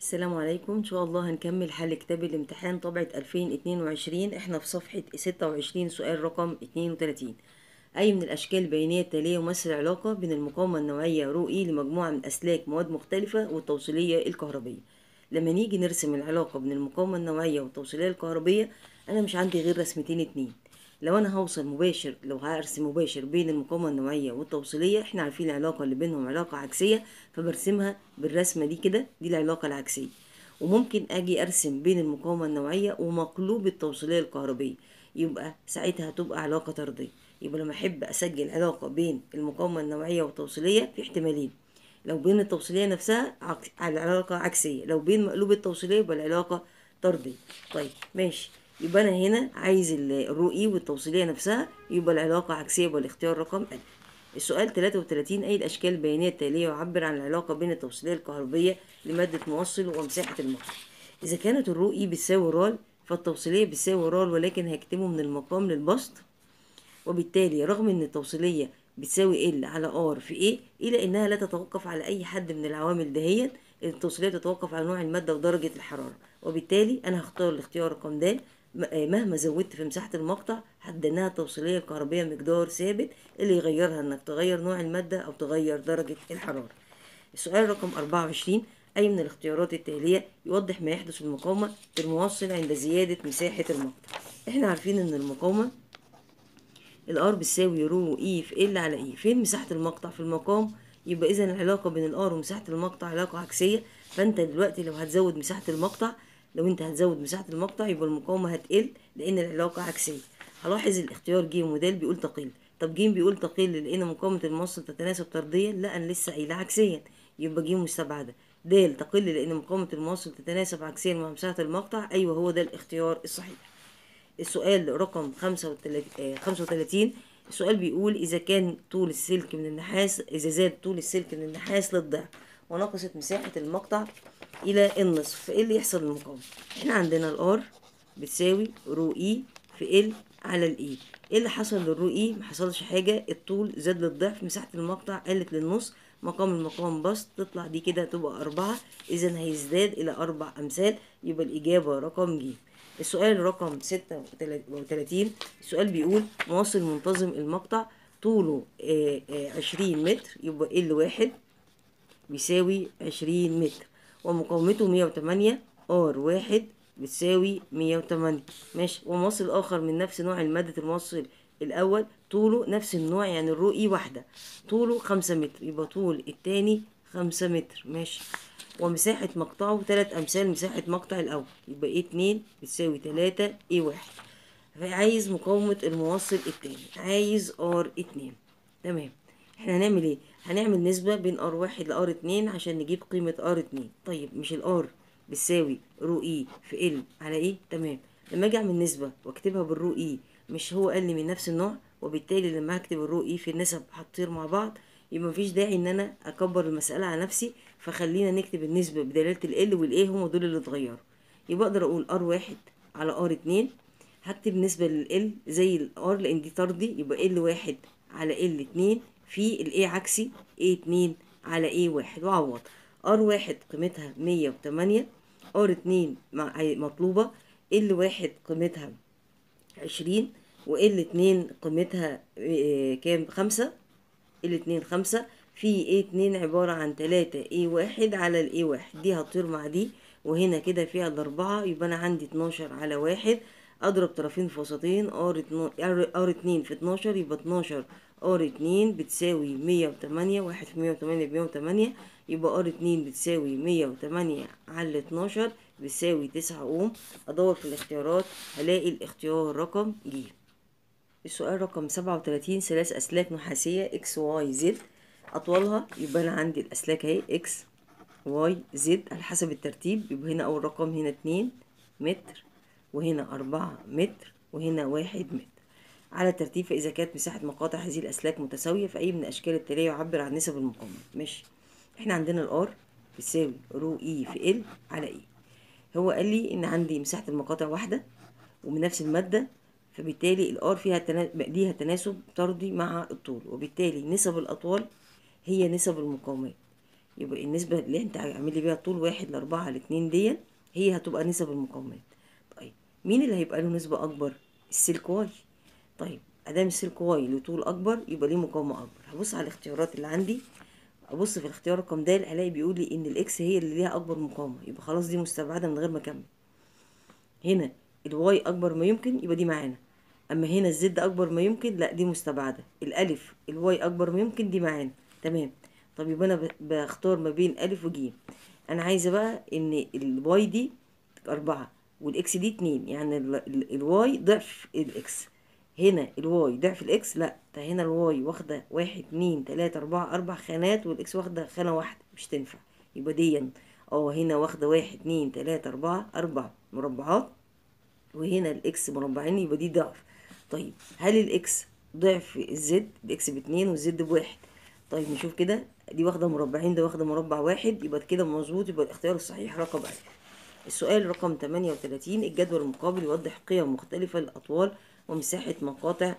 السلام عليكم ان شاء الله هنكمل حل كتاب الامتحان طبعة 2022 احنا في صفحة 26 سؤال رقم 32 اي من الاشكال البيانية التالية يمثل علاقة بين المقاومة النوعية رو اي لمجموعة من اسلاك مواد مختلفة والتوصيلية الكهربية لما نيجي نرسم العلاقة بين المقاومة النوعية والتوصيلية الكهربية انا مش عندي غير رسمتين اتنين لو انا هوصل مباشر لو هرسم مباشر بين المقاومة النوعية والتوصيلية احنا عارفين العلاقة اللي بينهم علاقة عكسية فبرسمها بالرسمة دي كده دي العلاقة العكسية وممكن اجي ارسم بين المقاومة النوعية ومقلوب التوصيلية الكهربية يبقى ساعتها هتبقى علاقة طردية يبقى لما احب اسجل علاقة بين المقاومة النوعية والتوصيلية في احتمالين لو بين التوصيلية نفسها عك... العلاقة عكسية لو بين مقلوب التوصيلية يبقى العلاقة طردية طيب ماشي يبقى انا هنا عايز الرو اي والتوصيليه نفسها يبقى العلاقه عكسيه يبقى الاختيار رقم أ السؤال 33 اي الاشكال البيانيه التاليه يعبر عن العلاقه بين التوصيليه الكهربيه لماده موصل ومساحه المقطع اذا كانت الرو اي بتساوي رال فالتوصيليه بتساوي رال ولكن هيكتبه من المقام للبسط وبالتالي رغم ان التوصيليه بتساوي ال على ار في ايه الا انها لا تتوقف على اي حد من العوامل دهيت التوصيليه تتوقف على نوع الماده ودرجه الحراره وبالتالي انا هختار الاختيار رقم د مهما زودت في مساحة المقطع حددناها التوصيلية الكهربية مقدار ثابت اللي يغيرها انك تغير نوع المادة او تغير درجة الحرارة السؤال رقم 24 أي من الاختيارات التالية يوضح ما يحدث في المقاومة في الموصل عند زيادة مساحة المقطع احنا عارفين ان المقاومة الار بتساوي رو اي في ال على اي فين مساحة المقطع في المقام يبقى اذا العلاقة بين الار ومساحة المقطع علاقة عكسية فانت دلوقتي لو هتزود مساحة المقطع لو انت هتزود مساحة المقطع يبقى المقاومة هتقل لأن العلاقة عكسية هلاحظ الاختيار ج ودال بيقول تقل طب ج بيقول تقل لأن مقاومة الموصل تتناسب طرديا لا أنا لسه قايلة عكسيا يبقى ج مستبعدة د تقل لأن مقاومة الموصل تتناسب عكسيا مع مساحة المقطع أيوه هو ده الاختيار الصحيح السؤال رقم خمسة وتلاتين السؤال بيقول إذا كان طول السلك من النحاس إذا زاد طول السلك من النحاس للضعف ونقصت مساحة المقطع الى النصف فايه اللي يحصل للمقاومه احنا عندنا الار بتساوي رو اي في ال على الاي ايه اللي حصل للرو اي ما حصلش حاجه الطول زاد للضعف مساحه المقطع قلت للنص مقام المقام بسط تطلع دي كده هتبقى أربعة إذا هيزداد إلى أربع أمثال يبقى الإجابة رقم ج السؤال رقم ستة وتلاتين السؤال بيقول مواصل منتظم المقطع طوله عشرين متر يبقى ال واحد بيساوي عشرين متر ومقاومته مية وتمانية ار واحد بتساوي مية وتمانية ماشي وموصل آخر من نفس نوع المادة الموصل الأول طوله نفس النوع يعني الرو اي واحدة طوله خمسة متر يبقى طول التاني خمسة متر ماشي ومساحة مقطعه تلات أمثال مساحة مقطع الأول يبقى ايه اتنين بتساوي تلاتة ايه واحد عايز مقاومة الموصل التاني عايز ار اتنين تمام احنا هنعمل ايه هنعمل نسبة بين ار واحد لار اتنين عشان نجيب قيمة ار اتنين طيب مش الار بتساوي رو اي في ال على ايه تمام لما اجي اعمل نسبة واكتبها بالرو اي مش هو قال لي من نفس النوع وبالتالي لما هكتب الرو اي في النسب هتطير مع بعض يبقى مفيش داعي ان انا اكبر المسألة على نفسي فخلينا نكتب النسبة بدلالة ال والايه هما دول اللي اتغيروا يبقى اقدر اقول ار واحد على ار اتنين هكتب نسبة لل زي الار لان دي طردي يبقى ال واحد على ال اتنين في الايه عكسي ايه اتنين على ايه واحد وعوض ار واحد قيمتها مية وتمانية ار اتنين مطلوبة ال واحد قيمتها عشرين وال اتنين قيمتها إيه كام خمسة ال اتنين خمسة في ايه اتنين عبارة عن تلاتة ايه واحد على الايه واحد دي هتطير مع دي وهنا كده فيها الاربعة يبقى انا عندي اتناشر على واحد اضرب طرفين في وسطين ار ار اتنين في اتناشر يبقى اتناشر ار اتنين بتساوي مية وتمانية واحد في مية وتمانية بمية وتمانية يبقى ار اتنين بتساوي مية وتمانية على اتناشر بتساوي تسعة اوم ادور في الاختيارات هلاقي الاختيار رقم ج السؤال رقم سبعة وتلاتين ثلاث اسلاك نحاسية اكس واي زد اطولها يبقى انا عندي الاسلاك اهي اكس واي زد على حسب الترتيب يبقى هنا اول رقم هنا اتنين متر وهنا أربعة متر وهنا واحد متر على ترتيب فإذا كانت مساحة مقاطع هذه الأسلاك متساوية فأي من الأشكال التالية يعبر عن نسب المقاومة ماشي احنا عندنا الار بتساوي رو اي في ال على اي هو قال لي ان عندي مساحة المقاطع واحدة ومن نفس المادة فبالتالي الار فيها تنا... ليها تناسب طردي مع الطول وبالتالي نسب الأطوال هي نسب المقاومات يبقى النسبة اللي انت عامل بيها طول واحد لأربعة لاتنين دي هي هتبقى نسب المقاومات طيب مين اللي هيبقى له نسبة أكبر السلك واي طيب ادام السلك واي له طول أكبر يبقى ليه مقاومة أكبر هبص على الاختيارات اللي عندي ابص في الاختيار رقم د الاقي بيقول لي ان الاكس هي اللي ليها اكبر مقاومه يبقى خلاص دي مستبعده من غير ما اكمل هنا الواي اكبر ما يمكن يبقى دي معانا اما هنا الزد اكبر ما يمكن لا دي مستبعده الالف الواي اكبر ما يمكن دي معانا تمام طب يبقى انا بختار ما بين الف وجيم انا عايزه بقى ان الواي دي أربعة والاكس دي اتنين يعني الواي ضعف الاكس هنا الواي ضعف الاكس لا ده هنا الواي واخده واحد اتنين تلاته اربعه اربع خانات والاكس واخده خانه واحده مش تنفع يبقى دي اه هنا واخده واحد اتنين تلاته اربعه اربع مربعات وهنا الاكس مربعين يبقى دي ضعف طيب هل الاكس ضعف الزد الاكس باتنين والزد بواحد طيب نشوف كده دي واخده مربعين ده واخده مربع واحد يبقى كده مظبوط يبقى الاختيار الصحيح رقم ألف السؤال رقم 38 الجدول المقابل يوضح قيم مختلفة للأطوال ومساحة مقاطع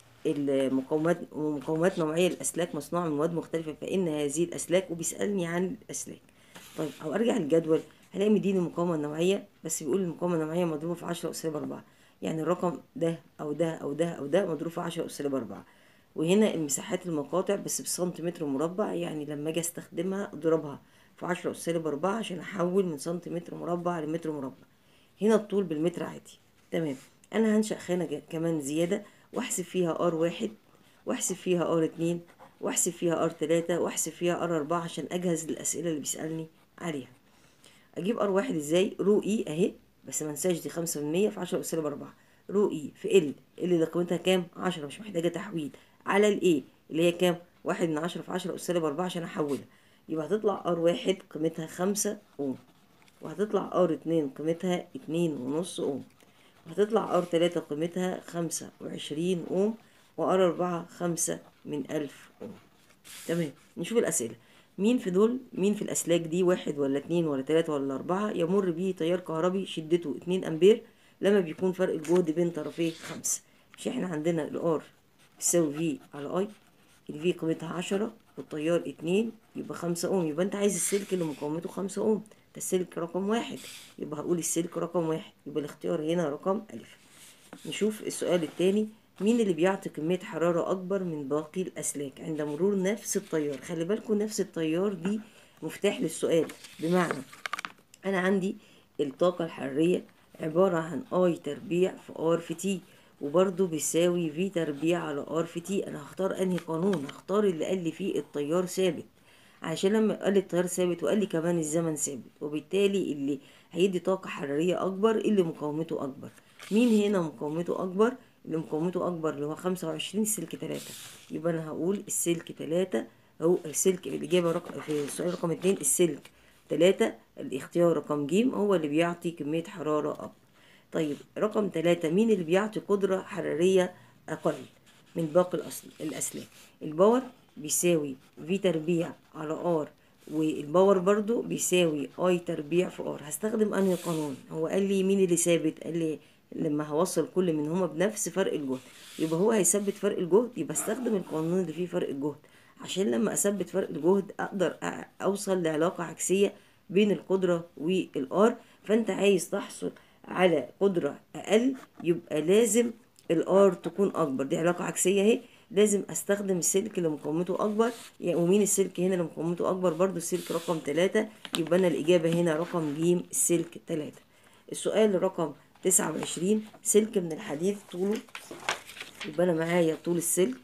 المقاومات ومقاومات نوعية الأسلاك مصنوعة من مواد مختلفة فإن هذه الأسلاك وبيسألني عن الأسلاك طيب أو أرجع الجدول هلاقي مديني المقاومة النوعية بس بيقول المقاومة النوعية مضروبة في عشرة أس سالب أربعة يعني الرقم ده أو ده أو ده أو ده مضروب في عشرة أس سالب أربعة وهنا المساحات المقاطع بس بسنتيمتر مربع يعني لما أجي أستخدمها أضربها في عشرة أس سالب أربعة عشان أحول من سنتيمتر مربع لمتر مربع هنا الطول بالمتر عادي تمام أنا هنشأ خانة كمان زيادة واحسب فيها ار واحد واحسب فيها ار اتنين واحسب فيها ار تلاتة واحسب فيها ار اربعة عشان اجهز للاسئلة اللي بيسألني عليها اجيب ار واحد ازاي رو اي اهي بس ما انساش دي خمسة من مية في عشرة اس سالب اربعة رو اي في ال ال اللي قيمتها كام عشرة مش محتاجة تحويل على الاي اللي هي كام واحد من عشرة في عشرة اس سالب اربعة عشان احولها يبقى هتطلع ار واحد قيمتها خمسة اوم وهتطلع ار اتنين قيمتها اتنين ونص اوم وهتطلع ار تلاتة قيمتها خمسة وعشرين اوم وار اربعة خمسة من الف اوم تمام نشوف الاسئلة مين في دول مين في الاسلاك دي واحد ولا اتنين ولا تلاتة ولا اربعة يمر به تيار كهربي شدته اتنين امبير لما بيكون فرق الجهد بين طرفيه خمسة مش احنا عندنا الار بتساوي في على اي الفي قيمتها عشرة والتيار اتنين يبقى خمسة اوم يبقى انت عايز السلك اللي مقاومته خمسة اوم ده السلك رقم واحد يبقى هقول السلك رقم واحد يبقى الاختيار هنا رقم ألف نشوف السؤال التاني مين اللي بيعطي كمية حرارة أكبر من باقي الأسلاك عند مرور نفس التيار خلي بالكم نفس التيار دي مفتاح للسؤال بمعنى أنا عندي الطاقة الحرارية عبارة عن اي تربيع في ار في تي وبرضه بيساوي في تربيع على ار في تي انا هختار انهي قانون هختار اللي قال لي فيه التيار ثابت عشان لما قال لي التيار ثابت وقال لي كمان الزمن ثابت وبالتالي اللي هيدي طاقة حرارية أكبر اللي مقاومته أكبر مين هنا مقاومته أكبر اللي مقاومته أكبر اللي هو خمسة وعشرين السلك تلاتة يبقى أنا هقول السلك تلاتة أو السلك الإجابة رقم في السؤال رقم اتنين السلك تلاتة الاختيار رقم جيم هو اللي بيعطي كمية حرارة أكبر طيب رقم تلاتة مين اللي بيعطي قدرة حرارية أقل من باقي الأصل الأسلاك الباور بيساوي في تربيع على ار والباور برضو بيساوي اي تربيع في ار هستخدم انهي قانون هو قال لي مين اللي ثابت قال لي لما هوصل كل منهما بنفس فرق الجهد يبقى هو هيثبت فرق الجهد يبقى استخدم القانون اللي فيه فرق الجهد عشان لما اثبت فرق الجهد اقدر اوصل لعلاقة عكسية بين القدرة والار فانت عايز تحصل على قدرة اقل يبقى لازم الار تكون اكبر دي علاقة عكسية اهي لازم استخدم السلك اللي مقاومته اكبر يعني ومين السلك هنا اللي مقاومته اكبر برضو السلك رقم تلاتة يبقى انا الاجابة هنا رقم ج السلك تلاتة السؤال رقم تسعة وعشرين سلك من الحديد طوله يبقى انا معايا طول السلك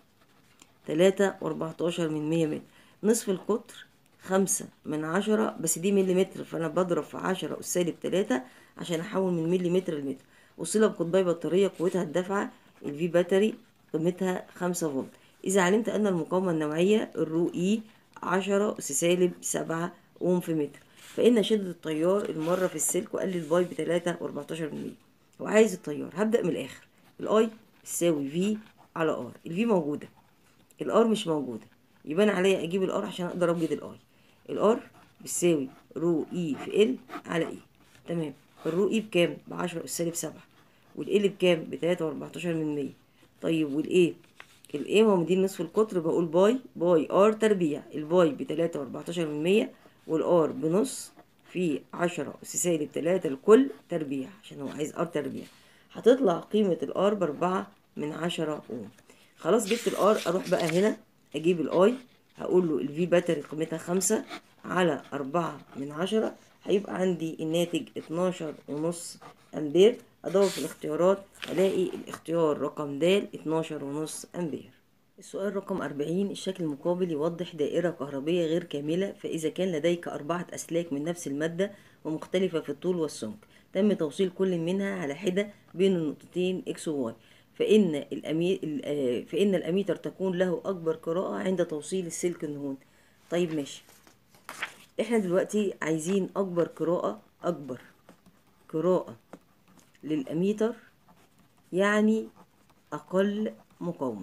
تلاتة واربعتاشر من مية متر نصف القطر خمسة من عشرة بس دي مليمتر فانا بضرب في عشرة أس سالب تلاتة عشان احول من مليمتر لمتر وصلة بقطبي بطارية قوتها الدفعة الفي باتري قيمتها خمسة فولت إذا علمت أن المقاومة النوعية الرو إي عشرة أس سالب سبعة أوم في متر فإن شدة التيار المرة في السلك وقال لي الباي بتلاتة وأربعتاشر من مية وعايز التيار هبدأ من الآخر الأي بتساوي في على ار الفي موجودة الار مش موجودة يبقى أنا عليا أجيب الار عشان أقدر أوجد الأي الار بتساوي رو إي في ال على إي تمام الرو إي بكام؟ بعشرة أس سالب سبعة والإل بكام؟ بتلاتة وأربعتاشر من مية طيب والايه الايه هو مدين نصف القطر بقول باي باي ار تربيع الباي بتلاتة واربعتاشر من مية والار بنص في عشرة أس سالب تلاتة الكل تربيع عشان هو عايز ار تربيع هتطلع قيمة الار بأربعة من عشرة اوم خلاص جبت الار اروح بقى هنا اجيب الاي هقول له الفي باتري قيمتها خمسة على أربعة من عشرة هيبقى عندي الناتج اتناشر ونص أمبير أدور في الاختيارات ألاقي الاختيار رقم د اتناشر ونص أمبير السؤال رقم أربعين الشكل المقابل يوضح دائرة كهربية غير كاملة فإذا كان لديك أربعة أسلاك من نفس المادة ومختلفة في الطول والسمك تم توصيل كل منها على حدة بين النقطتين إكس وواي فإن الأمي... ال- آه، فإن الأميتر تكون له أكبر قراءة عند توصيل السلك النهون طيب ماشي احنا دلوقتي عايزين أكبر قراءة أكبر قراءة للأميتر يعني أقل مقاومة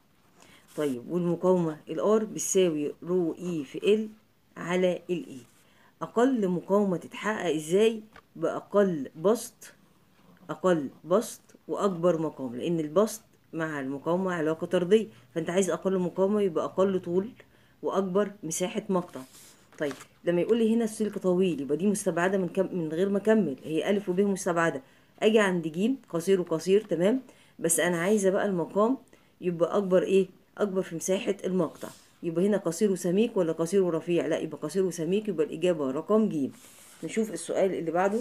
طيب والمقاومة الار بتساوي رو اي في ال على الاي اقل مقاومة تتحقق ازاي باقل بسط اقل بسط واكبر مقاومة لان البسط مع المقاومة علاقة طردية فانت عايز اقل مقاومة يبقى اقل طول واكبر مساحة مقطع طيب لما يقول لي هنا السلك طويل يبقى دي مستبعدة من كم من غير ما اكمل هي الف وب مستبعدة اجي عند ج قصير وقصير تمام بس انا عايزة بقى المقام يبقى اكبر ايه اكبر في مساحة المقطع يبقى هنا قصير وسميك ولا قصير ورفيع لا يبقى قصير وسميك يبقى الاجابة رقم ج نشوف السؤال اللي بعده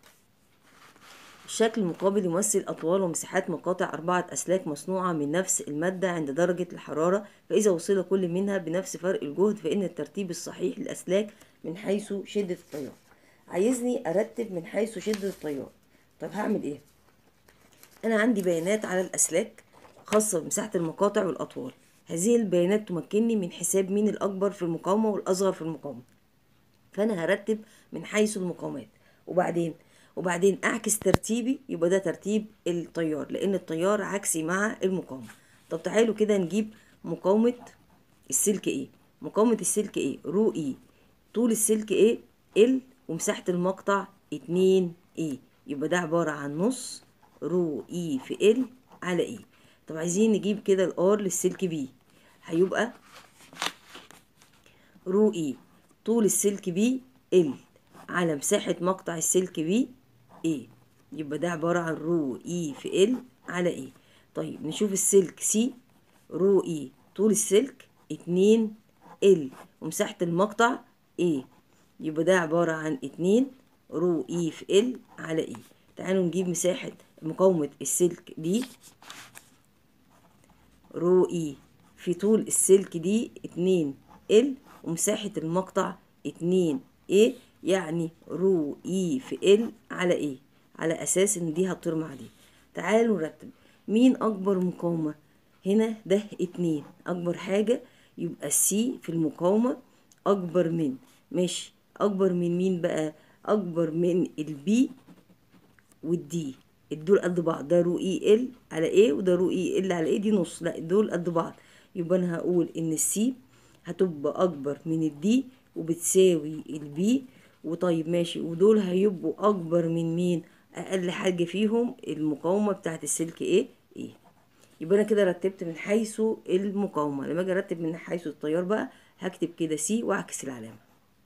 الشكل المقابل يمثل أطوال ومساحات مقاطع أربعة أسلاك مصنوعة من نفس المادة عند درجة الحرارة فإذا وصل كل منها بنفس فرق الجهد فإن الترتيب الصحيح للأسلاك من حيث شدة التيار عايزني أرتب من حيث شدة التيار طب هعمل إيه؟ أنا عندي بيانات على الأسلاك خاصة بمساحة المقاطع والأطوال هذه البيانات تمكنني من حساب مين الأكبر في المقاومة والأصغر في المقاومة فانا هرتب من حيث المقاومات وبعدين وبعدين اعكس ترتيبي يبقى ده ترتيب التيار لان التيار عكسي مع المقاومه طب تعالوا كده نجيب مقاومه السلك ايه مقاومه السلك ايه رو اي طول السلك ايه ال ومساحه المقطع 2 ايه يبقى ده عباره عن نص رو اي في ال على ايه طب عايزين نجيب كده الار للسلك بي هيبقى رو اي طول السلك بي ال على مساحة مقطع السلك بي ايه يبقى ده عبارة عن رو اي في ال على ايه طيب نشوف السلك سي رو اي طول السلك اتنين ال ومساحة المقطع ايه يبقى ده عبارة عن اتنين رو اي في ال على ايه تعالوا نجيب مساحة مقاومة السلك دي رو اي في طول السلك دي اتنين ال ومساحة المقطع اتنين ايه يعني رو اي في ال على ايه على اساس ان دي هتطير مع دي تعالوا نرتب مين اكبر مقاومة هنا ده اتنين اكبر حاجة يبقى السي في المقاومة اكبر من ماشي اكبر من مين بقى اكبر من البي والدي دول قد بعض ده رو اي ال على ايه وده رو اي ال على ايه دي نص لا دول قد بعض يبقى انا هقول ان السي هتبقى اكبر من الدي وبتساوي البي وطيب ماشي ودول هيبقوا اكبر من مين اقل حاجه فيهم المقاومه بتاعت السلك ايه ايه يبقى انا كده رتبت من حيث المقاومه لما اجي ارتب من حيث التيار بقى هكتب كده سي واعكس العلامه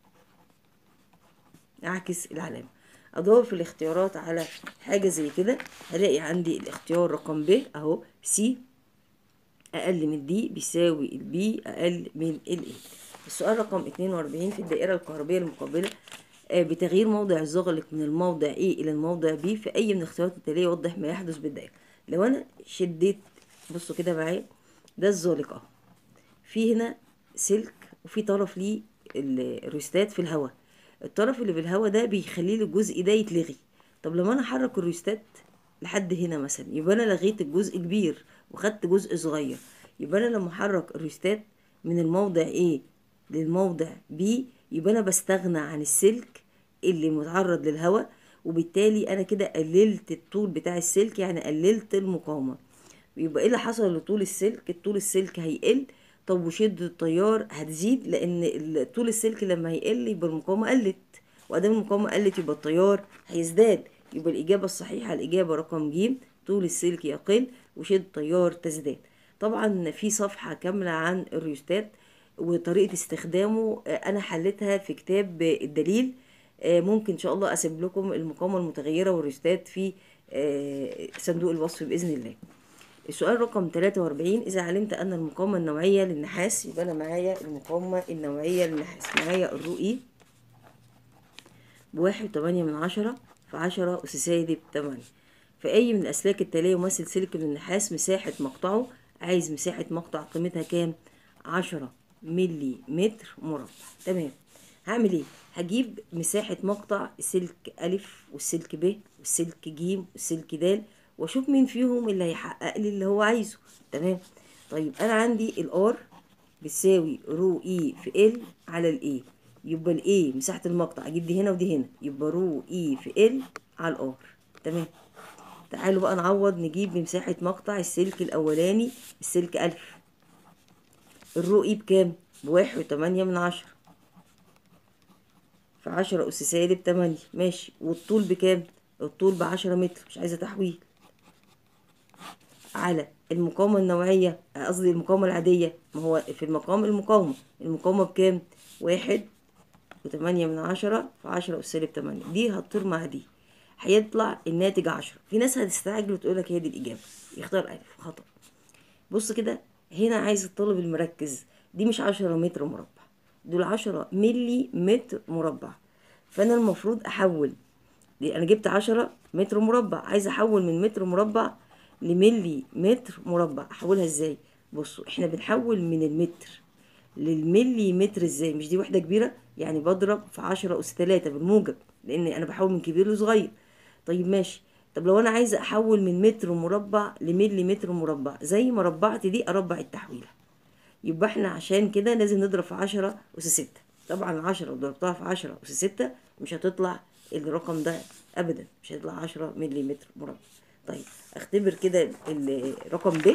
اعكس العلامه ادور في الاختيارات على حاجه زي كده هلاقي عندي الاختيار رقم ب اهو سي اقل من دي بيساوي البي اقل من الاي السؤال رقم 42 في الدائره الكهربيه المقابله آه، بتغيير موضع الزغلق من الموضع A إلى الموضع B في أي من الاختيارات التالية يوضح ما يحدث بالدائرة لو أنا شديت بصوا كده معايا ده الزغلق أهو في هنا سلك وفي طرف ليه ال- الريستات في الهواء الطرف اللي في الهواء ده بيخلي لي الجزء ده يتلغي طب لما انا احرك الريستات لحد هنا مثلا يبقى انا لغيت الجزء كبير وخدت جزء صغير يبقى انا لما احرك الريستات من الموضع A للموضع B يبقى انا بستغنى عن السلك اللي متعرض للهواء وبالتالي انا كده قللت الطول بتاع السلك يعني قللت المقاومه يبقى ايه اللي حصل لطول السلك طول السلك هيقل طب وشدة التيار هتزيد لان ال- طول السلك لما هيقل يبقى المقاومة قلت وادام المقاومة قلت يبقى التيار هيزداد يبقى الاجابة الصحيحة الاجابة رقم ج طول السلك يقل وشدة التيار تزداد طبعا في صفحة كاملة عن الريوستات وطريقة استخدامه آه، أنا حلتها في كتاب الدليل آه، ممكن إن شاء الله أسيب لكم المقاومة المتغيرة والريوستات في آه، صندوق الوصف بإذن الله السؤال رقم 43 إذا علمت أن المقاومة النوعية للنحاس يبقى أنا معايا المقاومة النوعية للنحاس معايا الرؤي بواحد وتمانية من عشرة في عشرة أس سالب تمانية في أي من الأسلاك التالية يمثل سلك من النحاس مساحة مقطعه عايز مساحة مقطع قيمتها كام؟ عشرة ملي متر مربع تمام هعمل ايه؟ هجيب مساحة مقطع السلك ألف والسلك ب والسلك ج والسلك د واشوف مين فيهم اللي هيحقق لي اللي هو عايزه تمام طيب انا عندي الار بتساوي رو اي في ال على الاي يبقى الاي مساحة المقطع اجيب دي هنا ودي هنا يبقى رو اي في ال على الار تمام تعالوا بقى نعوض نجيب بمساحة مقطع السلك الأولاني السلك ألف الرو إي بكام؟ بواحد وتمانية من عشرة في عشرة أس سالب تمانية ماشي والطول بكام؟ الطول بعشرة متر مش عايزة تحويل على المقاومة النوعية قصدي المقاومة العادية ما هو في المقام المقاومة المقاومة بكام؟ واحد وتمانية من عشرة في عشرة أس سالب تمانية دي هتطير مع دي هيطلع الناتج عشرة في ناس هتستعجل وتقولك هي دي الإجابة يختار ألف خطأ بص كده هنا عايز الطالب المركز دي مش عشرة متر مربع دول عشرة ملي متر مربع فأنا المفروض أحول أنا جبت عشرة متر مربع عايز أحول من متر مربع لملي متر مربع أحولها إزاي بصوا إحنا بنحول من المتر للملي متر إزاي مش دي وحدة كبيرة يعني بضرب في عشرة أس تلاتة بالموجب لأن أنا بحول من كبير لصغير طيب ماشي طب لو انا عايزه احول من متر مربع لملي متر مربع زي ما ربعت دي اربع التحويله يبقى احنا عشان كده لازم نضرب في عشرة أس ستة طبعا عشرة لو ضربتها في عشرة أس ستة مش هتطلع الرقم ده أبدا مش هيطلع عشرة ملي متر مربع طيب اختبر كده الرقم ب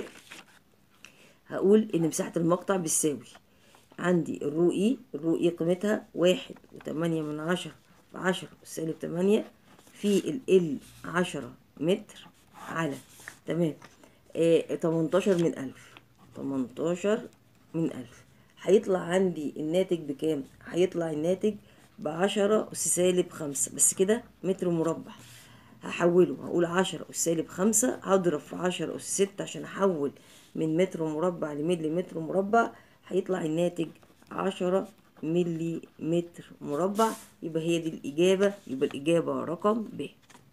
هقول إن مساحة المقطع بتساوي عندي الرو إي الرو إي قيمتها واحد وتمانية من عشرة في عشرة سالب تمانية في ال عشرة متر على تمام آه تمنتاشر من ألف تمنتاشر من ألف هيطلع عندي الناتج بكام؟ هيطلع الناتج بعشرة أس سالب خمسة بس كده متر مربع هحوله هقول عشرة أس سالب خمسة هضرب في عشرة أس ستة عشان أحول من متر مربع لملي متر مربع هيطلع الناتج عشرة ملي متر مربع يبقى هي دي الإجابة يبقى الإجابة رقم ب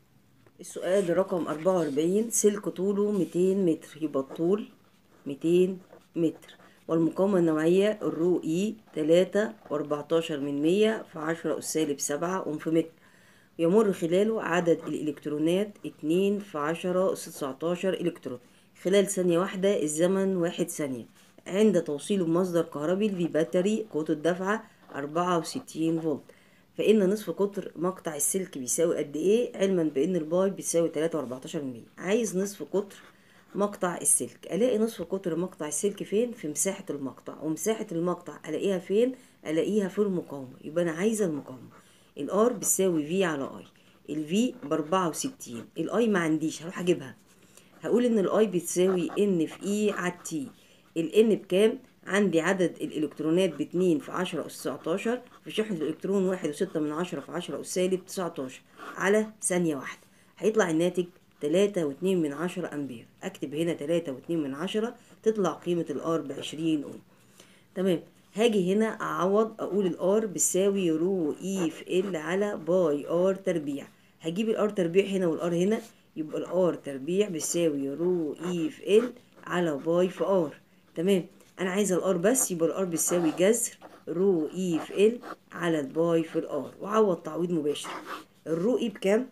السؤال رقم أربعة وأربعين سلك طوله ميتين متر يبقى الطول ميتين متر والمقاومة النوعية الرو إي تلاتة وأربعتاشر من مية في عشرة أس سالب سبعة أم في متر يمر خلاله عدد الإلكترونات اتنين في عشرة أس تسعتاشر إلكترون خلال ثانية واحدة الزمن واحد ثانية عند توصيله بمصدر كهربي في باتري قوة الدفعة أربعة وستين فولت فإن نصف قطر مقطع السلك بيساوي قد إيه علما بإن الباي بيساوي تلاتة وأربعتاشر من مية عايز نصف قطر مقطع السلك ألاقي نصف قطر مقطع السلك فين في مساحة المقطع ومساحة المقطع ألاقيها فين ألاقيها في المقاومة يبقى أنا عايزة المقاومة الار بتساوي في على اي الفي بأربعة وستين الاي ما عنديش هروح اجيبها هقول ان الاي بتساوي ان في اي على تي الان بكام عندي عدد الالكترونات باتنين في عشرة اس تسعتاشر في شحنة الالكترون واحد وستة من عشرة في عشرة اس سالب تسعتاشر على ثانية واحدة هيطلع الناتج تلاتة واتنين من عشرة امبير اكتب هنا تلاتة واتنين من عشرة تطلع قيمة الار بعشرين اوم تمام هاجي هنا اعوض اقول الار بتساوي رو اي في ال على باي ار تربيع هجيب الار تربيع هنا والار هنا يبقى الار تربيع بتساوي رو اي في ال على باي في ار تمام انا عايزه الار بس يبقى الار بتساوي جذر رو اي في ال على الباي في الار وعوض تعويض مباشر الرو اي بكام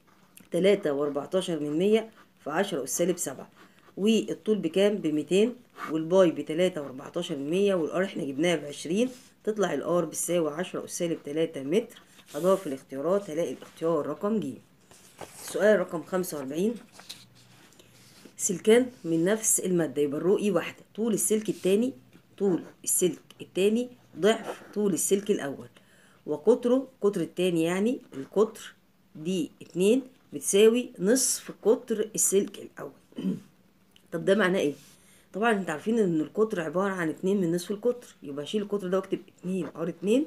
تلاتة واربعتاشر من مية في عشرة أس سالب سبعة والطول بكام بميتين والباي بتلاتة واربعتاشر من مية والار احنا جبناها بعشرين تطلع الار بتساوي عشرة أس سالب تلاتة متر أضاف الاختيارات هلاقي الاختيار رقم ج السؤال رقم خمسة وأربعين سلكان من نفس المادة يبقى الرؤي واحدة طول السلك التاني طول السلك التاني ضعف طول السلك الأول وقطره قطر التاني يعني القطر دي اتنين بتساوي نصف قطر السلك الأول طب ده معناه ايه؟ طبعا انت عارفين ان القطر عبارة عن اتنين من نصف القطر يبقى اشيل القطر ده واكتب اتنين ار اتنين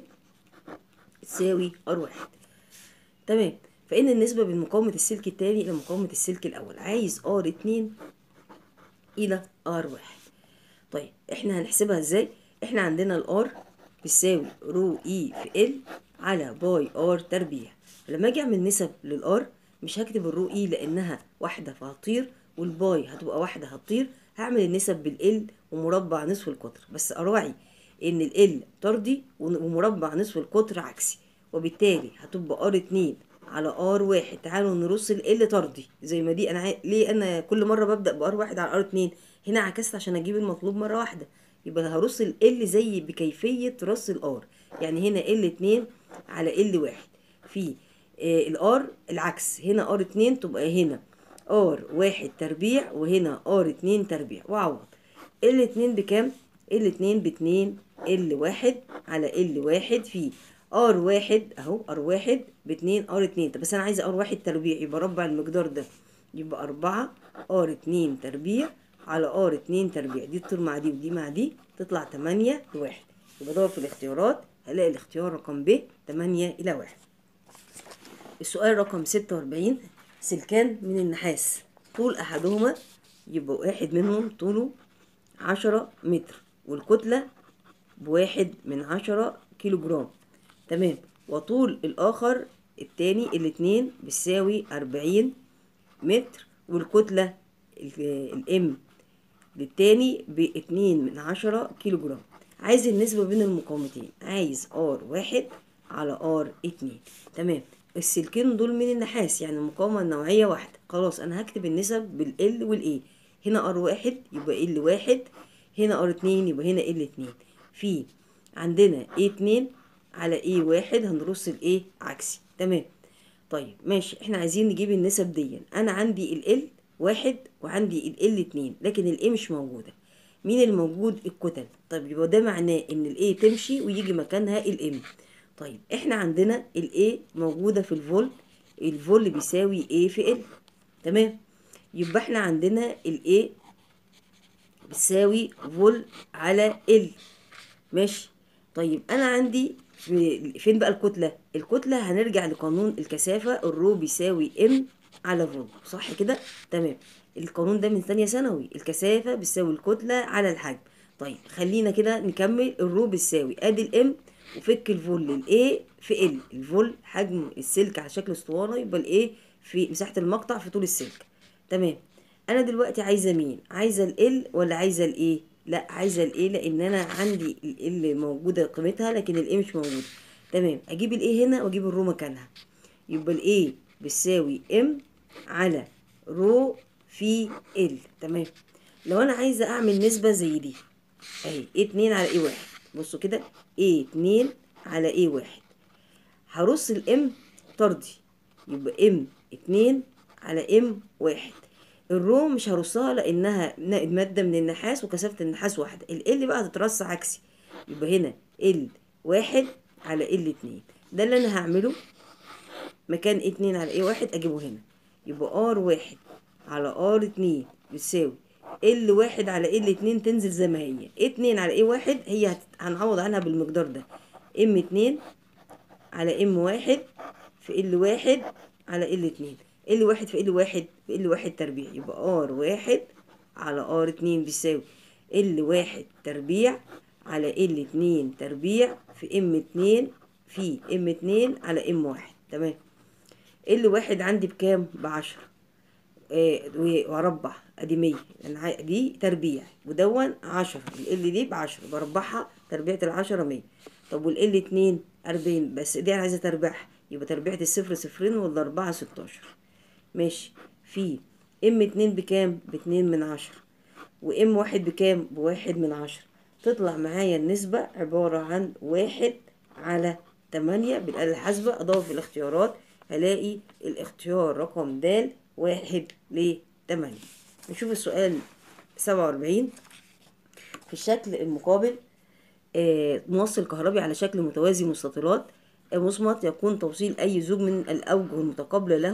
تساوي ار واحد تمام فإن النسبة بين مقاومة السلك التاني إلى مقاومة السلك الأول عايز ار اتنين إلى ار واحد طيب احنا هنحسبها ازاي احنا عندنا الار بتساوي رو اي في ال على باي ار تربيع لما اجي اعمل نسب للار مش هكتب الرو اي لانها واحده فهتطير والباي هتبقى واحده هتطير هعمل النسب بالال ومربع نصف القطر بس اراعي ان ال طردي ومربع نصف القطر عكسي وبالتالي هتبقى ار اتنين على ار واحد تعالوا نرص ال طردي زي ما دي انا عاي... ليه انا كل مره ببدا بار واحد على ار اتنين هنا عكست عشان اجيب المطلوب مره واحده يبقى هرص ال زي بكيفيه رص الار يعني هنا ال اتنين على ال واحد في آه الار العكس هنا ار اتنين تبقى هنا ار واحد تربيع وهنا ار اتنين تربيع واعوض ال اتنين بكام ال اتنين باتنين ال واحد على ال واحد في ار واحد اهو ار واحد باتنين ار اتنين طب بس انا عايزه ار واحد تربيع يبقى ربع المقدار ده يبقى اربعة ار اتنين تربيع على ار اتنين تربيع دي تطير مع دي ودي مع دي تطلع تمانية لواحد يبقى دور في الاختيارات هلاقي الاختيار رقم ب تمانية إلى واحد السؤال رقم ستة وأربعين سلكان من النحاس طول أحدهما يبقى واحد منهم طوله عشرة متر والكتلة بواحد من عشرة كيلو جرام تمام وطول الآخر التاني الاتنين بتساوي أربعين متر والكتلة الام للتاني باتنين من عشرة كيلو جرام عايز النسبة بين المقاومتين عايز ار واحد على ار اتنين تمام السلكين دول من النحاس يعني المقاومة النوعية واحدة خلاص انا هكتب النسب بالال والاي هنا ار واحد يبقى ال واحد هنا ار اتنين يبقى هنا ال اتنين في عندنا اي اتنين على اي واحد هنرص الايه عكسي تمام طيب ماشي احنا عايزين نجيب النسب دي انا عندي ال واحد وعندي ال اتنين لكن الاي مش موجوده مين اللي موجود الكتل طيب يبقى ده معناه ان الاي تمشي ويجي مكانها الام طيب احنا عندنا الاي موجوده في الفول الفول بيساوي ايه في ال تمام يبقى احنا عندنا الاي بتساوي فول على ال ماشي طيب انا عندي في فين بقى الكتله الكتله هنرجع لقانون الكثافه الرو بيساوي ام على فولت صح كده تمام القانون ده من ثانيه ثانوي الكثافه بتساوي الكتله على الحجم طيب خلينا كده نكمل الرو بتساوي ادي الام وفك الفول للاي في ال الفول حجم السلك على شكل اسطوانه يبقى الايه في مساحه المقطع في طول السلك تمام انا دلوقتي عايزه مين عايزه ال ولا عايزه الايه لا عايزه الايه لان انا عندي ال موجوده قيمتها لكن الايه مش موجوده تمام اجيب الايه هنا واجيب الرو مكانها يبقى الايه بتساوي ام على رو في ال تمام لو انا عايزه اعمل نسبه زي دي اهي اتنين على ايه واحد بصوا كده ايه اتنين على ايه واحد هرص الام طردي يبقى ام اتنين على ام واحد الرو مش هرصها لانها ماده من النحاس وكثافه النحاس واحده ال بقى هتترص عكسي يبقى هنا ال واحد على ال اتنين ده اللي انا هعمله مكان اتنين على ايه واحد اجيبه هنا يبقى ار واحد على ار اتنين بتساوي ال واحد على ال اتنين تنزل زي ما هي اتنين على ايه واحد هي هت... هنعوض عنها بالمقدار ده ام اتنين على ام واحد في ال واحد على ال اتنين ال واحد في ال واحد في ال واحد تربيع يبقى ار واحد على ار اتنين بيساوي ال واحد تربيع على ال اتنين تربيع في ام اتنين في ام اتنين على ام واحد تمام ال واحد عندي بكام بعشرة آه واربع ادي مية يعني دي تربيع ودون عشرة ال دي بعشرة بربعها تربيعة العشرة مية طب والال اتنين اربعين بس دي انا عايزة تربيعها يبقى تربيعة الصفر صفرين والاربعة ستاشر ماشي في ام اتنين بكام باتنين من عشرة وام واحد بكام بواحد من عشرة تطلع معايا النسبة عبارة عن واحد على تمانية بالآلة الحاسبة أضاف في الاختيارات هلاقي الاختيار رقم د واحد لتمانية نشوف السؤال سبعة وأربعين في الشكل المقابل آه موصل كهربي على شكل متوازي مستطيلات مصمت يكون توصيل أي زوج من الأوجه المتقابلة له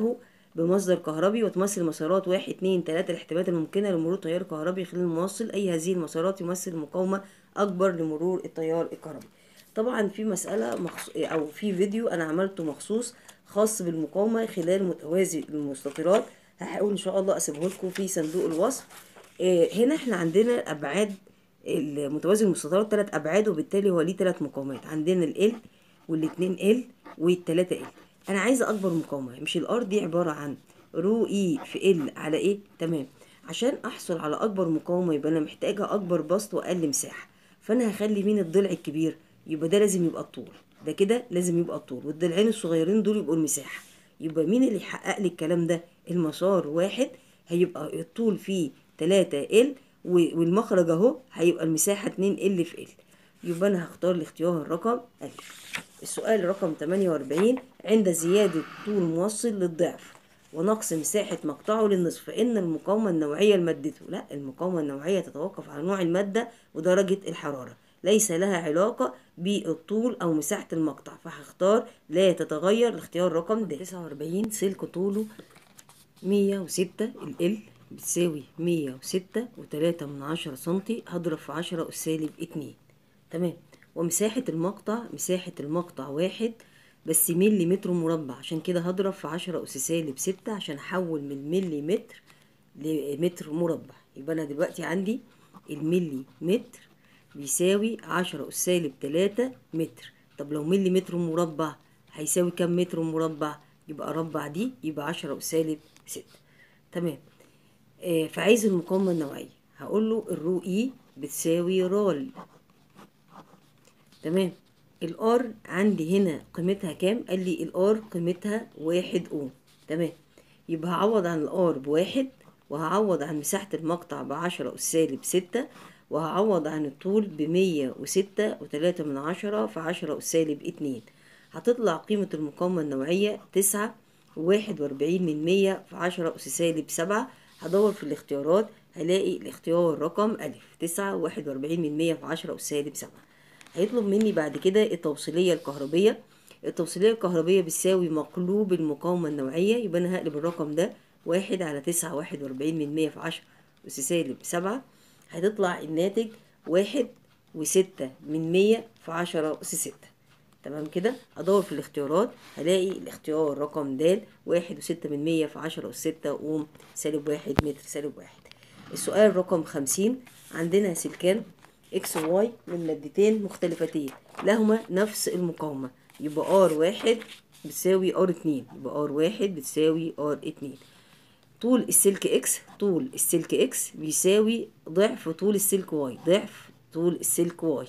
بمصدر كهربي وتمثل مسارات واحد اتنين تلاتة الاحتمالات الممكنة لمرور تيار كهربي خلال الموصل أي هذه المسارات يمثل مقاومة أكبر لمرور التيار الكهربي طبعا في مسألة مخص... أو في فيديو أنا عملته مخصوص خاص بالمقاومة خلال متوازي المستطيلات هحاول إن شاء الله أسيبه لكم في صندوق الوصف آه، هنا احنا عندنا أبعاد المتوازي المستطيلات تلات أبعاد وبالتالي هو ليه تلات مقاومات عندنا ال والاتنين ال والتلاتة ال أنا عايزة أكبر مقاومة مش الار دي عبارة عن رو اي في ال على ايه تمام عشان أحصل على أكبر مقاومة يبقى أنا محتاجة أكبر بسط وأقل مساحة فأنا هخلي مين الضلع الكبير يبقى ده لازم يبقى الطول ده كده لازم يبقى الطول والضلعين الصغيرين دول يبقوا المساحة يبقى مين اللي يحقق لي الكلام ده المسار واحد هيبقى الطول فيه تلاتة ال والمخرج اهو هيبقى المساحة اتنين ال في ال يبقى انا هختار الاختيار رقم الف السؤال رقم 48 عند زيادة طول موصل للضعف ونقص مساحة مقطعه للنصف فإن المقاومة النوعية لمادته لا المقاومة النوعية تتوقف على نوع المادة ودرجة الحرارة ليس لها علاقة بالطول أو مساحة المقطع فهختار لا تتغير الاختيار رقم د 49 سلك طوله 106 ال بتساوي 106 وتلاتة من عشرة سنتي هضرب في عشرة أس سالب اتنين تمام ومساحة المقطع مساحة المقطع واحد بس ملي متر مربع عشان كده هضرب في عشرة أس سالب ستة عشان أحول من ملي متر لمتر مربع يبقى أنا دلوقتي عندي الملي متر بيساوي عشرة أس سالب تلاتة متر طب لو ملي متر مربع هيساوي كام متر مربع يبقى ربع دي يبقى عشرة أس سالب ستة تمام آه فعايز المقاومة النوعية هقول له الرو اي بتساوي رال تمام الار عندي هنا قيمتها كام قال لي الار قيمتها واحد اوم تمام يبقى هعوض عن الار بواحد وهعوض عن مساحة المقطع بعشرة أس سالب ستة وهعوض عن الطول بمية وستة وتلاتة من عشرة في عشرة أس سالب اتنين هتطلع قيمة المقاومة النوعية تسعة وواحد وأربعين من مية في عشرة أس سالب سبعة هدور في الاختيارات هلاقي الاختيار رقم ألف تسعة وواحد وأربعين من مية في عشرة أس سالب سبعة هيطلب مني بعد كده التوصيلية الكهربية التوصيلية الكهربية بتساوي مقلوب المقاومة النوعية يبقى أنا هقلب الرقم ده واحد على تسعة واحد وأربعين من مية في عشرة أس سالب سبعة هتطلع الناتج واحد وستة من مية في عشرة أس ستة تمام كده أدور في الاختيارات هلاقي الاختيار رقم د واحد وستة من مية في عشرة أس ستة وقوم سالب واحد متر سالب واحد السؤال رقم خمسين عندنا سلكان اكس وواي من مادتين مختلفتين لهما نفس المقاومة يبقى ار واحد بتساوي ار اتنين يبقى ار واحد بتساوي ار اتنين طول السلك اكس طول السلك اكس بيساوي ضعف طول السلك واي ضعف طول السلك واي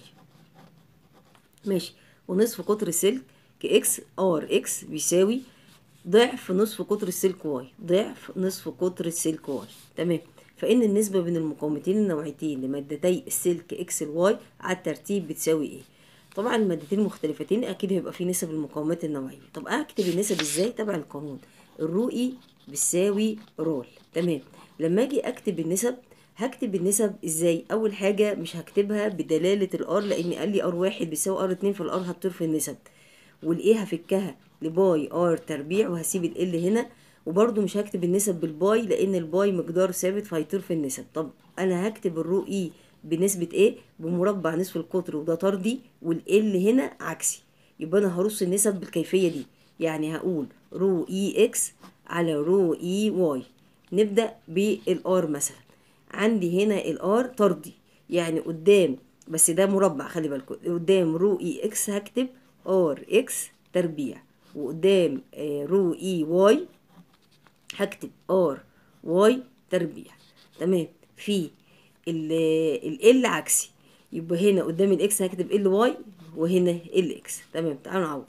ماشي ونصف قطر السلك اكس ار اكس بيساوي ضعف نصف قطر السلك واي ضعف نصف قطر السلك واي تمام فإن النسبة بين المقاومتين النوعيتين لمادتي السلك اكس الواي على الترتيب بتساوي ايه طبعا المادتين مختلفتين اكيد هيبقى في نسب المقاومات النوعية طب اكتب النسب ازاي تبع القانون الرو اي بتساوي رول تمام لما اجي اكتب النسب هكتب النسب ازاي اول حاجة مش هكتبها بدلالة الار لان قال لي ار واحد بيساوي ار اتنين فالار هتطير في النسب والايه هفكها لباي ار تربيع وهسيب ال هنا وبرضو مش هكتب النسب بالباي لان الباي مقدار ثابت فهيطير في النسب طب انا هكتب الرو اي بنسبة ايه بمربع نصف القطر وده طردي والال هنا عكسي يبقى انا هرص النسب بالكيفية دي يعني هقول رو اي اكس على رو اي واي نبدأ بالار مثلا عندي هنا الار طردي يعني قدام بس ده مربع خلي بالكم قدام رو اي اكس هكتب ار اكس تربيع وقدام آه رو اي واي هكتب ار واي تربيع تمام في ال ال عكسي يبقى هنا قدام الاكس هكتب ال واي وهنا ال اكس تمام تعالوا نعوض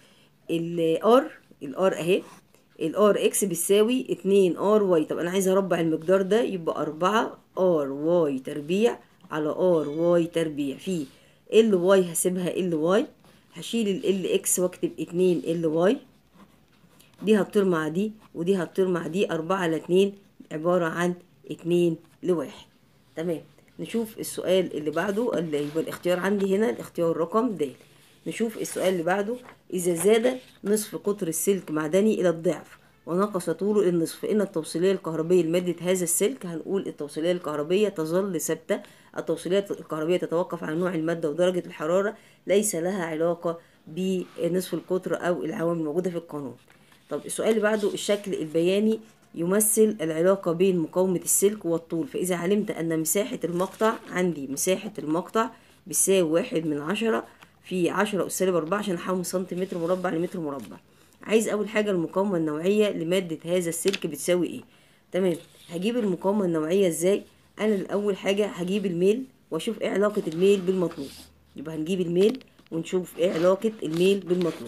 الار الار اهي الار اكس بتساوي اتنين ار واي طب انا عايزه اربع المقدار ده يبقى اربعة ار واي تربيع على ار واي تربيع في ال واي هسيبها ال واي هشيل ال اكس واكتب اتنين ال واي دي هتطير مع دي ودي هتطير مع دي أربعة على اتنين عبارة عن اتنين لواحد تمام نشوف السؤال اللي بعده اللي يبقى الاختيار عندي هنا الاختيار رقم د نشوف السؤال اللي بعده إذا زاد نصف قطر السلك معدني إلى الضعف ونقص طوله النصف فإن التوصيلية الكهربية لمادة هذا السلك هنقول التوصيلية الكهربية تظل ثابتة التوصيلية الكهربية تتوقف على نوع المادة ودرجة الحرارة ليس لها علاقة بنصف القطر أو العوامل الموجودة في القانون طب السؤال اللي بعده الشكل البياني يمثل العلاقة بين مقاومة السلك والطول فإذا علمت أن مساحة المقطع عندي مساحة المقطع بتساوي واحد من عشرة في عشرة أس سالب أربعة عشان أحول من سنتيمتر مربع لمتر مربع عايز أول حاجة المقاومة النوعية لمادة هذا السلك بتساوي إيه تمام هجيب المقاومة النوعية إزاي أنا الأول حاجة هجيب الميل وأشوف إيه علاقة الميل بالمطلوب يبقى هنجيب الميل ونشوف إيه علاقة الميل بالمطلوب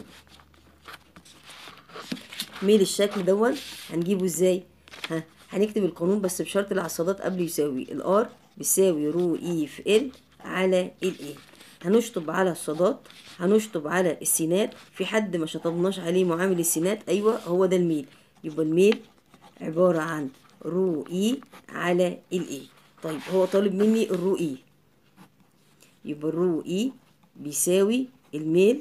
ميل الشكل دون هنجيبه ازاي ها هنكتب القانون بس بشرط العصادات قبل يساوي الار بيساوي رو اي في ال على الاي هنشطب على الصادات هنشطب على السينات في حد ما شطبناش عليه معامل السينات ايوه هو ده الميل يبقى الميل عبارة عن رو اي على الاي طيب هو طالب مني الرو اي يبقى الرو اي بيساوي الميل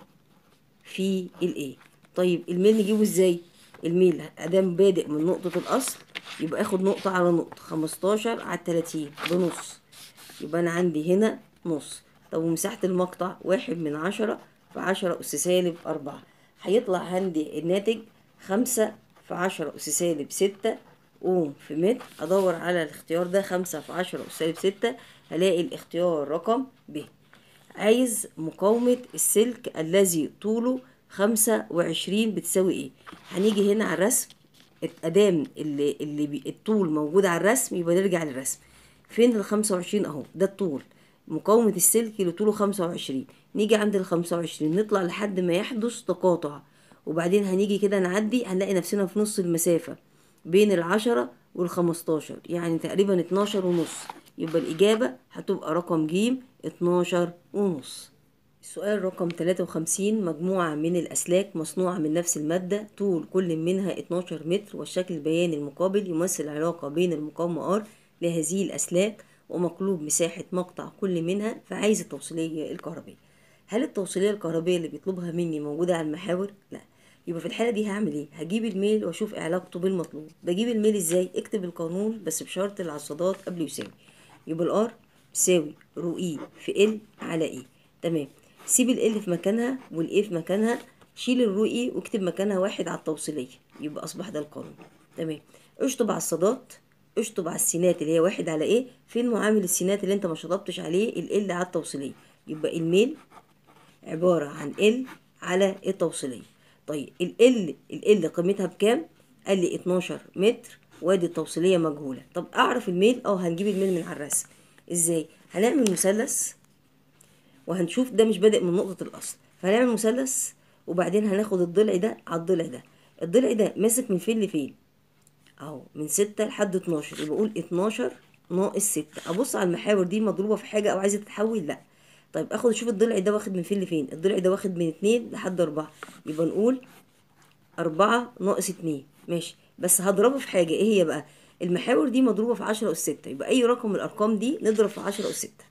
في الاي طيب الميل نجيبه ازاي الميل ادام بادئ من نقطة الاصل يبقى اخد نقطة على نقطة خمستاشر على التلاتين بنص يبقى انا عندي هنا نص طب ومساحة المقطع واحد من عشرة في عشرة أس سالب أربعة هيطلع عندي الناتج خمسة في عشرة أس سالب ستة أوم في متر أدور على الاختيار ده خمسة في عشرة أس سالب ستة هلاقي الاختيار رقم ب عايز مقاومة السلك الذي طوله خمسة وعشرين بتساوي ايه هنيجي هنا على الرسم ادام اللي, اللي بي الطول موجود على الرسم يبقى نرجع للرسم فين الخمسة وعشرين اهو ده الطول مقاومة السلك اللي طوله خمسة وعشرين نيجي عند الخمسة وعشرين نطلع لحد ما يحدث تقاطع وبعدين هنيجي كده نعدي هنلاقي نفسنا في نص المسافة بين العشرة والخمستاشر يعني تقريبا اتناشر ونص يبقى الإجابة هتبقى رقم ج اتناشر ونص السؤال رقم 53 مجموعة من الأسلاك مصنوعة من نفس المادة طول كل منها 12 متر والشكل البياني المقابل يمثل العلاقة بين المقاومة R لهذه الأسلاك ومقلوب مساحة مقطع كل منها فعايز التوصيلية الكهربية هل التوصيلية الكهربية اللي بيطلبها مني موجودة على المحاور؟ لا يبقى في الحالة دي هعمل ايه؟ هجيب الميل واشوف علاقته بالمطلوب بجيب الميل ازاي؟ اكتب القانون بس بشرط العصادات قبل يساوي يبقى الار بيساوي رو اي في ال على اي تمام سيب ال في مكانها والاي في مكانها شيل الرو اي واكتب مكانها واحد على التوصيلية يبقى اصبح ده القانون تمام اشطب على الصادات اشطب على السينات اللي هي واحد على ايه فين معامل السينات اللي انت ما شطبتش عليه ال على التوصيلية يبقى الميل عبارة عن ال على التوصيلية طيب ال ال قيمتها بكام قال لي 12 متر وادي التوصيلية مجهولة طب اعرف الميل اه هنجيب الميل من على الرسم ازاي هنعمل مثلث وهنشوف ده مش بادئ من نقطة الأصل فهنعمل مثلث وبعدين هناخد الضلع ده على الضلع ده الضلع ده ماسك من فين لفين اهو من ستة لحد اتناشر يبقى اقول اتناشر ناقص ستة ابص على المحاور دي مضروبة في حاجة او عايزة تتحول لا طيب اخد اشوف الضلع ده واخد من فين لفين الضلع ده واخد من اتنين لحد اربعة يبقى نقول اربعة ناقص اتنين ماشي بس هضربه في حاجة ايه هي بقى المحاور دي مضروبة في عشرة أس ستة يبقى أي رقم من الأرقام دي نضرب في عشرة أس ستة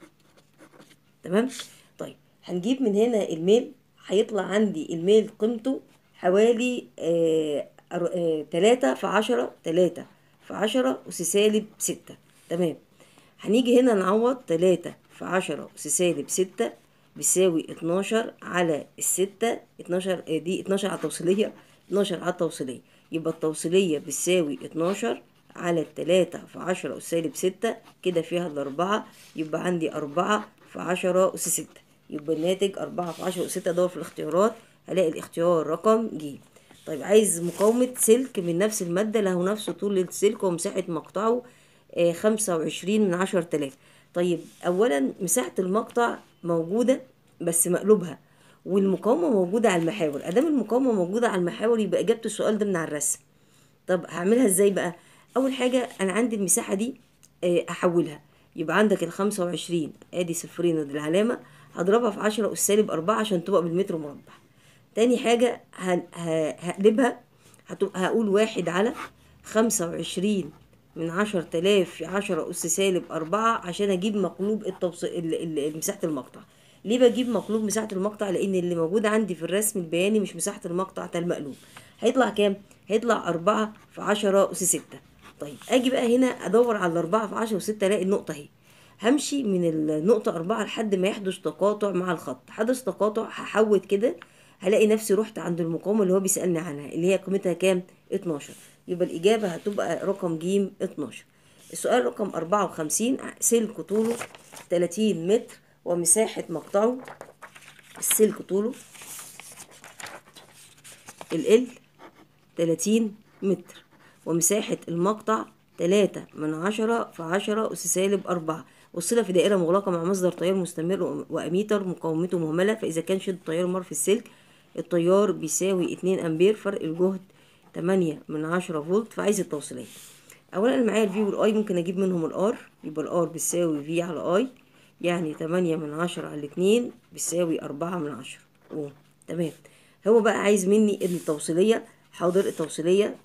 تمام طيب هنجيب من هنا الميل هيطلع عندي الميل قيمته حوالي آه آه تلاتة في عشرة تلاتة في عشرة أس سالب ستة تمام هنيجي هنا نعوض تلاتة في عشرة أس سالب ستة بيساوي اتناشر على الستة اتناشر آه دي اتناشر على التوصيلية اتناشر على التوصيلية يبقى التوصيلية بتساوي اتناشر على التلاتة في عشرة أس سالب ستة كده فيها الأربعة يبقى عندي أربعة في عشرة أس ستة يبقى الناتج أربعة في عشرة أس ستة أدور في الاختيارات هلاقي الاختيار رقم ج طيب عايز مقاومة سلك من نفس المادة له نفس طول السلك ومساحة مقطعه خمسة وعشرين من عشر تلاف طيب أولا مساحة المقطع موجودة بس مقلوبها والمقاومة موجودة على المحاور أدام المقاومة موجودة على المحاور يبقى إجابة السؤال ده من على الرسم طب هعملها إزاي بقى أول حاجة أنا عندي المساحة دي أحولها يبقى عندك الخمسة وعشرين ادي صفرين ودي العلامة هضربها في عشرة أس سالب أربعة عشان تبقى بالمتر مربع تاني حاجة هقلبها هتبقى هقول واحد على خمسة وعشرين من عشر تلاف في عشرة أس سالب أربعة عشان أجيب مقلوب التوصيل مساحة المقطع ليه بجيب مقلوب مساحة المقطع لأن اللي موجود عندي في الرسم البياني مش مساحة المقطع ده المقلوب هيطلع كام هيطلع أربعة في عشرة أس ستة طيب أجي بقى هنا أدور على الأربعة في عشرة أس ستة ألاقي النقطة أهي همشي من النقطة أربعة لحد ما يحدث تقاطع مع الخط حدث تقاطع هحود كده هلاقي نفسي رحت عند المقاومة اللي هو بيسألني عنها اللي هي قيمتها كام 12 يبقى الإجابة هتبقى رقم ج 12 السؤال رقم 54 سلك طوله 30 متر ومساحة مقطعه السلك طوله ال 30 متر ومساحة المقطع تلاتة من عشرة في عشرة أس سالب أربعة والصلة في دائرة مغلقة مع مصدر تيار مستمر وأميتر مقاومته مهملة فإذا كان شدة التيار مر في السلك التيار بيساوي اتنين أمبير فرق الجهد تمانية من عشرة فولت فعايز التوصيلات أولا أنا معايا الفي والأي ممكن أجيب منهم الآر يبقى الآر بيساوي في على أي يعني تمانية من عشرة على اتنين بيساوي أربعة من عشرة أوه تمام هو بقى عايز مني التوصيلية حاضر التوصيلية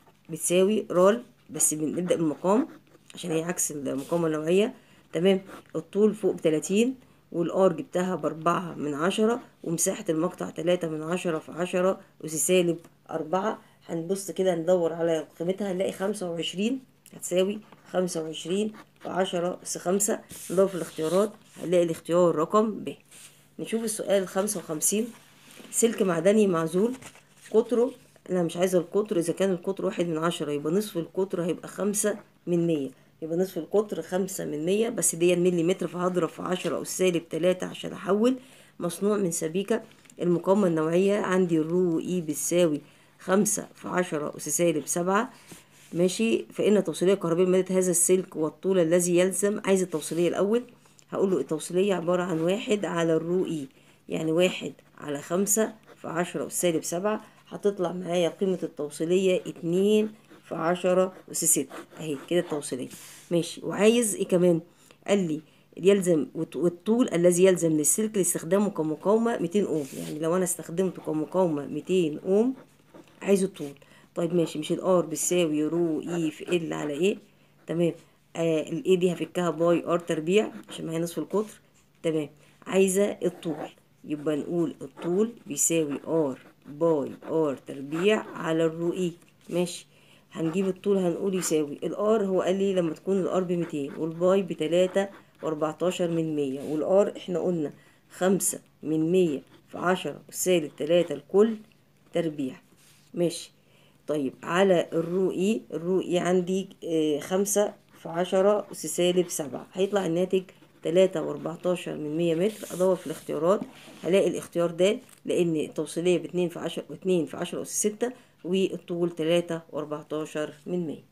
بتساوي رال بس بنبدأ بالمقام عشان هي عكس المقاومة النوعية تمام الطول فوق بتلاتين والار جبتها بأربعة من عشرة ومساحة المقطع تلاتة من عشرة في عشرة أس سالب أربعة هنبص كده ندور على قيمتها نلاقي خمسة وعشرين هتساوي خمسة وعشرين في عشرة أس خمسة ندور في الاختيارات هنلاقي الاختيار رقم ب نشوف السؤال خمسة وخمسين سلك معدني معزول قطره انا مش عايزه القطر اذا كان القطر واحد من عشرة يبقى نصف القطر هيبقى خمسة من مية يبقى نصف القطر خمسة من مية بس دي المليمتر فهضرب في عشرة أس سالب تلاتة عشان أحول مصنوع من سبيكة المقاومة النوعية عندي الرو إي بتساوي خمسة في عشرة أس سالب سبعة ماشي فإن توصيلية كهربية مادة هذا السلك والطول الذي يلزم عايز التوصيلية الأول هقول له التوصيلية عبارة عن واحد على الرو إي يعني واحد على خمسة في عشرة أس سالب سبعة هتطلع معايا قيمة التوصيلية اتنين في عشرة أس ستة أهي كده التوصيلية ماشي وعايز إيه كمان قال لي يلزم والطول الذي يلزم للسلك لاستخدامه كمقاومة 200 أوم يعني لو أنا استخدمته كمقاومة 200 أوم عايز الطول طيب ماشي مش الار بتساوي رو اي في ال على ايه تمام آه الاي دي هفكها باي ار تربيع عشان معايا نصف القطر تمام عايزة الطول يبقى نقول الطول بيساوي ار باي ار تربيع على الرو اي ماشي هنجيب الطول هنقول يساوي الار هو قال لي لما تكون الار بميتين والباي بتلاتة واربعتاشر من مية والار احنا قلنا خمسة من مية في عشرة سالب تلاتة الكل تربيع ماشي طيب على الرو اي الرو اي عندي اه خمسة في عشرة أس سالب سبعة هيطلع الناتج تلاتة وأربعتاشر من مية متر أدور في الاختيارات هلاقي الاختيار ده لأن التوصيلية باتنين في عشرة واتنين في عشرة أس ستة والطول تلاتة وأربعتاشر من مية